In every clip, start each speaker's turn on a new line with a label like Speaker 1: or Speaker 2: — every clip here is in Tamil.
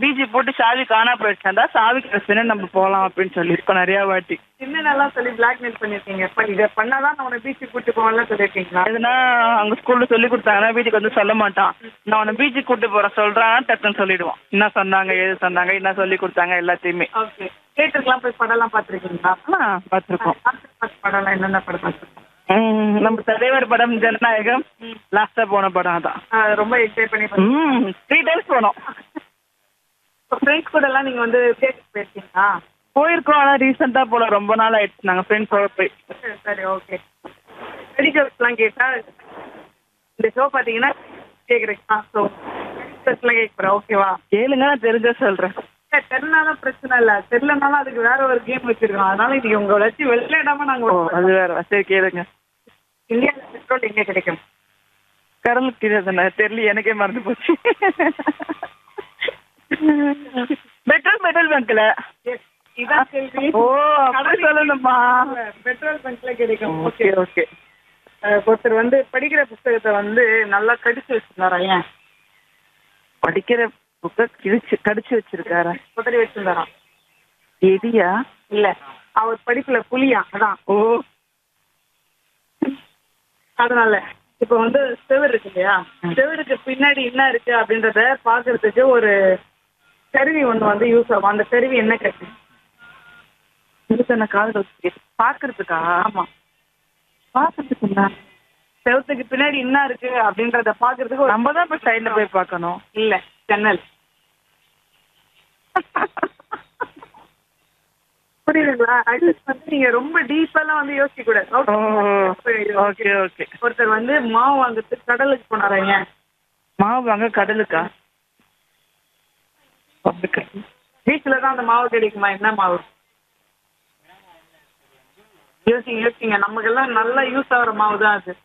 Speaker 1: பிஜி போட்டு சாவி காணா போயிடுச்சாண்டா சாவி கிடைச்சுன்னா நம்ம போகலாம் அப்படின்னு சொல்லியிருக்கோம் நிறையா வாட்டி
Speaker 2: என்னென்னலாம் சொல்லி பிளாக்மெயில் பண்ணிருக்கீங்க இப்ப இதை பண்ணாதான் நான் உன்னை பீச்சுக்கு கூட்டு போவேன்லாம் சொல்லியிருக்கீங்களா
Speaker 1: எதுனா அவங்க ஸ்கூல்ல சொல்லி கொடுத்தாங்கன்னா வீட்டுக்கு வந்து சொல்ல மாட்டான் நான் உன்னை பீச்சுக்கு கூட்டு போறேன் சொல்றான் டக்குன்னு சொல்லிடுவான் என்ன சொன்னாங்க ஏது சொன்னாங்க என்ன சொல்லி கொடுத்தாங்க எல்லாத்தையுமே
Speaker 2: ஓகே தியேட்டருக்குலாம் போய் படம்லாம் பார்த்துருக்கீங்களா
Speaker 1: ஆ பார்த்துருக்கோம்
Speaker 2: படம்லாம் என்னென்ன படம் பார்த்துருக்கோம்
Speaker 1: ம், நம்ம தலைவர் படம் ஜனநாயகம் லாஸ்டா போன படம் அதான்
Speaker 2: ரொம்ப என்ஜாய் பண்ணி
Speaker 1: ம் த்ரீ டைம்ஸ் போனோம்
Speaker 2: ஃப்ரெண்ட்ஸ் கூட எல்லாம் நீங்க வந்து தியேட்டருக்கு போயிருக்கீங்களா
Speaker 1: போயிருக்கோம் ஆனா ரீசெண்டா போல ரொம்ப நாள் ஆயிடுச்சு நாங்க ஃப்ரெண்ட்ஸோட போய்
Speaker 2: சரி, சரி ஓகே மெடிக்கல்ஸ்லாம் கேட்டா இந்த ஷோ பார்த்தீங்கன்னா கேட்குறீங்களா ஸோ மெடிக்கல்ஸ்லாம் கேட்குறேன் ஓகேவா
Speaker 1: கேளுங்க நான் தெரிஞ்ச சொல்றேன்
Speaker 2: தெரினாலும் பிரச்சனை இல்லை தெரிலனாலும் அதுக்கு வேற ஒரு கேம் வச்சிருக்கோம் அதனால இன்னைக்கு உங்களை வச்சு விளையாடாம
Speaker 1: ஓ
Speaker 2: நாங்கள்
Speaker 1: அது வேற சரி கேளுங்க
Speaker 2: இந்தியாவில் பெட்ரோல் எங்கே கிடைக்கும்
Speaker 1: கடலுக்கு கீழே தானே தெரியல எனக்கே மறந்து போச்சு பெட்ரோல் பெட்ரோல் பங்க்ல
Speaker 2: Yes, இதான் கேள்வி
Speaker 1: ஓ அப்படி சொல்லணுமா
Speaker 2: பெட்ரோல் பங்க்ல கிடைக்கும்
Speaker 1: ஓகே ஓகே
Speaker 2: அஹ் ஒருத்தர் வந்து படிக்கிற புஸ்தகத்தை வந்து நல்லா கடிச்சு வச்சிருந்தாரா ஏன்
Speaker 1: படிக்கிற புக்கை கிழிச்சு கடிச்சு வச்சிருக்காரா
Speaker 2: குதறி வச்சிருந்தாராம்
Speaker 1: எதியா
Speaker 2: இல்ல அவர் படிப்புல புலியா அதான்
Speaker 1: ஓ
Speaker 2: அதனால இப்ப வந்து செவர் இருக்கு இல்லையா செவருக்கு பின்னாடி என்ன இருக்கு அப்படின்றத பாக்குறதுக்கு ஒரு கருவி ஒண்ணு வந்து யூஸ் ஆகும் அந்த கருவி என்ன கருவி
Speaker 1: இதுக்கு நான் காதல் வச்சு பாக்குறதுக்கா
Speaker 2: ஆமா
Speaker 1: பாக்குறதுக்கு என்ன
Speaker 2: செவத்துக்கு பின்னாடி என்ன இருக்கு அப்படின்றத பாக்குறதுக்கு ஒரு
Speaker 1: நம்ம தான் இப்ப சைட்ல போய் பார்க்கணும்
Speaker 2: இல்ல ஜன்னல் புரியுதுங்களா அடுத்து வந்து நீங்க ரொம்ப டீப்பெல்லாம் வந்து யோசிக்க கூடாது
Speaker 1: ஓகே ஓகே
Speaker 2: ஒருத்தர் வந்து மாவு வாங்குறதுக்கு கடலுக்கு போனாரா ஏன்
Speaker 1: மாவு வாங்க கடலுக்கா பப்ளிக்
Speaker 2: பீச்ல தான் அந்த மாவு கிடைக்குமா என்ன மாவு யோசிங்க யோசிங்க நமக்கெல்லாம் நல்லா யூஸ் ஆகுற மாவு தான் அது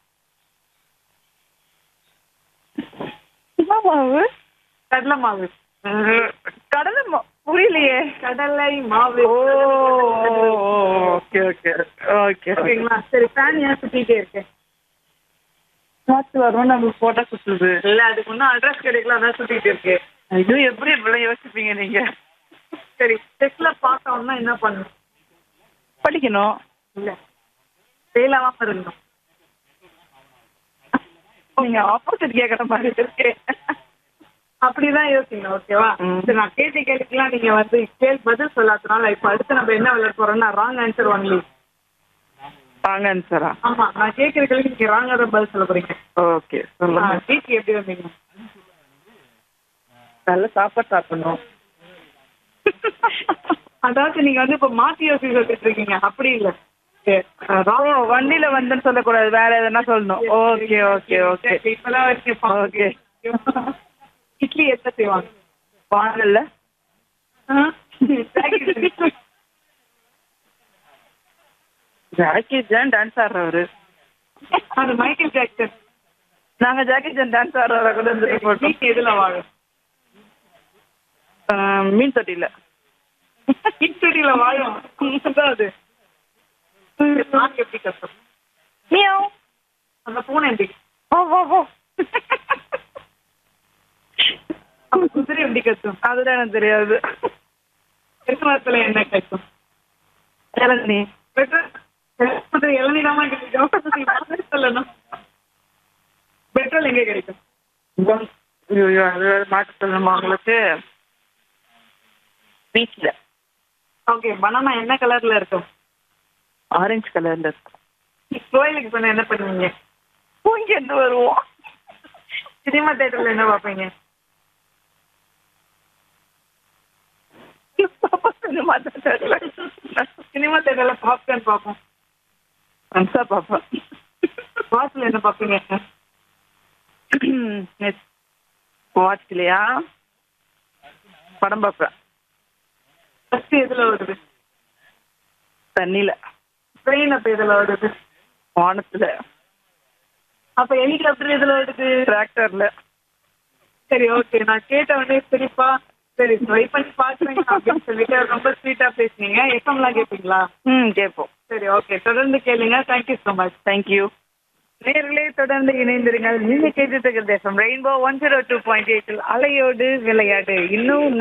Speaker 1: என்ன மாவு
Speaker 2: கடலை மாவு
Speaker 1: கடலை மா- புரியலையே
Speaker 2: கடலை மாவு
Speaker 1: ஓ ஓகே ஓகே ஓகே
Speaker 2: ஓகேங்களா சரி ஃபேன் ஏன் சுத்திட்டே இருக்கு
Speaker 1: காத்து வரும் நம்ம போட்டா சுத்துது
Speaker 2: இல்ல அதுக்கு இன்னும் அட்ரஸ் கிடைக்கல அதான் சுத்திட்டு இருக்கு
Speaker 1: இது எப்படி இப்படிலாம் யோசிப்பீங்க நீங்க
Speaker 2: சரி டெஸ்ட்ல பாஸ் ஆகணும்னா என்ன பண்ணணும்
Speaker 1: படிக்கணும்
Speaker 2: இல்ல ஃபெயில் ஆகாம இருக்கணும்
Speaker 1: நீங்க ஆப்போசிட் கேக்குற மாதிரி இருக்கு
Speaker 2: அப்படிதான் யோசிங்க ஓகேவா
Speaker 1: ம்.
Speaker 2: சரி நான் கேட்ட கேள்விக்கெல்லாம் நீங்க வந்து கேள் பதில் சொல்லாதனால இப்ப அடுத்து நம்ம என்ன விளையாட போறோம்னா ராங் ஆன்சர் ஒன்லி
Speaker 1: வாங்க சாரா
Speaker 2: ஆமா நான் கேட்கிற கேள்வி நீங்க ராங்கா தான் பதில் சொல்ல போறீங்க
Speaker 1: ஓகே சொல்லுங்க
Speaker 2: வீட்டுக்கு எப்படி வந்தீங்க
Speaker 1: நல்ல சாப்பாடு சாப்பிடணும்
Speaker 2: அதாவது நீங்க வந்து இப்ப மாத்தி யோசிச்சு வச்சுட்டு இருக்கீங்க அப்படி இல்ல சரி, அஹ்
Speaker 1: ஓ
Speaker 2: wrong.
Speaker 1: வண்டியில வந்தேன்னு சொல்லக்கூடாது வேற எதனா சொல்லணும் ஓகே ஓகே ஓகே
Speaker 2: சரி, இப்பதான் வரைக்கும் பா-
Speaker 1: ஓகே
Speaker 2: இட்லி எத்த செய்வாங்க
Speaker 1: வாங்கல்ல ஜாக்கி ஜான் டான்ஸ் ஆடுறவரு
Speaker 2: அது மைக்கேல் ஜாக்சன்
Speaker 1: நாங்க ஜாக்கி ஜான் டான்ஸ் ஆடுறவரை கூட இருந்துட்டு போட்டோம்
Speaker 2: வீட்டு எதுல வாழும்
Speaker 1: ஆஹ், மீன் தொட்டியில
Speaker 2: கிச்சடியில வாழும் அதான் அது நாக்கு எப்படி கஷ்டம்
Speaker 1: மியாவ்.
Speaker 2: அந்த பூனை எப்படி
Speaker 1: ஓ ஓ ஓ
Speaker 2: அந்த குதிரை எப்படி கத்தும்
Speaker 1: அதுதான் எனக்கு தெரியாது
Speaker 2: கிறிஸ்துமஸ்ல என்ன கத்தும்
Speaker 1: இளநீ
Speaker 2: பெட்ரோல் இளநீராமா கிடைக்கும் சொல்லணும் பெட்ரோல் எங்க கிடைக்கும்
Speaker 1: ஐயோ அது மாற்ற சொல்லணுமா உங்களுக்கு பீச்ல
Speaker 2: ஓகே பனானா என்ன கலர்ல இருக்கும்
Speaker 1: ஆரஞ்சு கலர்ல இருக்கும்
Speaker 2: கோயிலுக்கு போனா என்ன பண்ணுவீங்க
Speaker 1: பூங்கி இருந்து வருவோம்
Speaker 2: சினிமா தேட்டர்ல என்ன பார்ப்பீங்க
Speaker 1: சினிமா தேட்டர்ல
Speaker 2: சினிமா தேட்டர்ல பாப்கார்ன் பார்ப்போம்
Speaker 1: அம்சா பாப்பா
Speaker 2: பாஸ்ல என்ன பார்ப்பீங்க
Speaker 1: வாட்ச்லையா படம் பார்ப்பேன்
Speaker 2: ஃபர்ஸ்ட் எதுல ஓடுது
Speaker 1: தண்ணியில
Speaker 2: ட்ரெயின் அப்ப எதுல ஓடுது
Speaker 1: வானத்துல
Speaker 2: அப்ப ஹெலிகாப்டர் எதுல ஓடுது
Speaker 1: டிராக்டர்ல
Speaker 2: சரி ஓகே நான் கேட்ட உடனே சரிப்பா சரி ட்ரை பண்ணி பாக்குறேன் அப்படின்னு சொல்லிட்டு ரொம்ப ஸ்வீட்டா பேசுனீங்க எஃப்எம்லாம் கேட்பீங்களா
Speaker 1: ம் கேட்போம்
Speaker 2: சரி ஓகே தொடர்ந்து கேளுங்க தேங்க்யூ ஸோ மச்
Speaker 1: தேங்க்யூ
Speaker 2: நேர்களே தொடர்ந்து இணைந்திருங்கள் நீங்க கேட்டுட்டு இருக்கிற தேசம் rainbow one zero two point எயிட்டில் அலையோடு விளையாடு இன்னும்